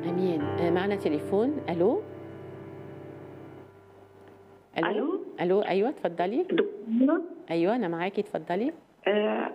امين آه، معنا تليفون الو ألو؟ الو ايوه اتفضلي دكتورة ايوه انا معاكي اتفضلي آه،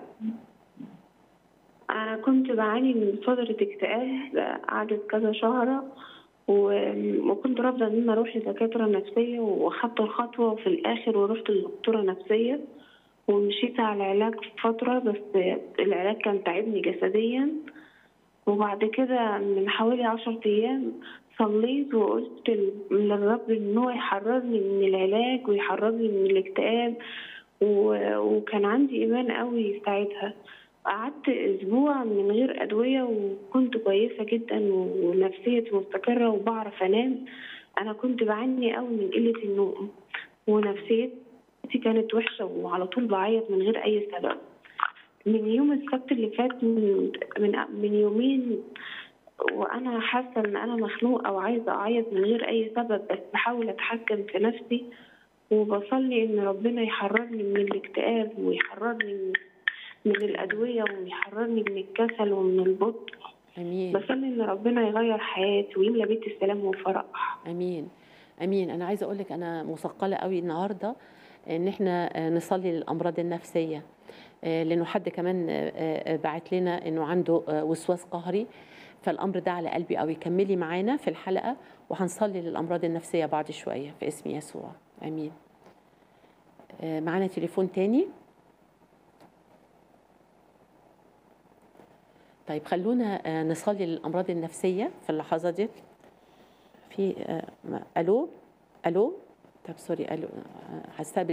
أنا كنت بعاني من فترة اكتئاب قعدت كذا شهر و- وكنت رافضة إن أنا أروح لدكاترة نفسية وأخدت الخطوة في الآخر ورحت لدكتورة نفسية ومشيت على علاج فترة بس العلاج كان تعبني جسديا وبعد كده من حوالي عشرة أيام صليت وقلت ل- للرب إن هو يحررني من العلاج ويحررني من الاكتئاب و- وكان عندي إيمان قوي ساعتها قعدت أسبوع من غير أدوية وكنت كويسة جدا ونفسيتي مستقرة وبعرف أنام أنا كنت بعاني قوي من قلة النوم ونفسيتي كانت وحشة وعلى طول بعيط من غير أي سبب من يوم السبت اللي فات من من, من يومين وانا حاسه ان انا مخنوقه وعايزه اعيط من غير اي سبب بس بحاول اتحكم في نفسي وبصلي ان ربنا يحررني من الاكتئاب ويحررني من, من الادويه ويحررني من الكسل ومن البطء امين بصلي ان ربنا يغير حياتي ويملى بيت السلام والفرح امين امين انا عايزه اقول لك انا مثقله قوي النهارده ان احنا آه، نصلي للامراض النفسيه آه، لانه حد كمان آه، آه، بعت لنا انه عنده آه، وسواس قهري فالامر ده على قلبي قوي كملي معانا في الحلقه وهنصلي للامراض النفسيه بعد شويه في اسم يسوع امين آه، معانا تليفون تاني طيب خلونا آه، نصلي للامراض النفسيه في اللحظه دي في آه، ما- الو الو طب سوري الو آه، هستقبل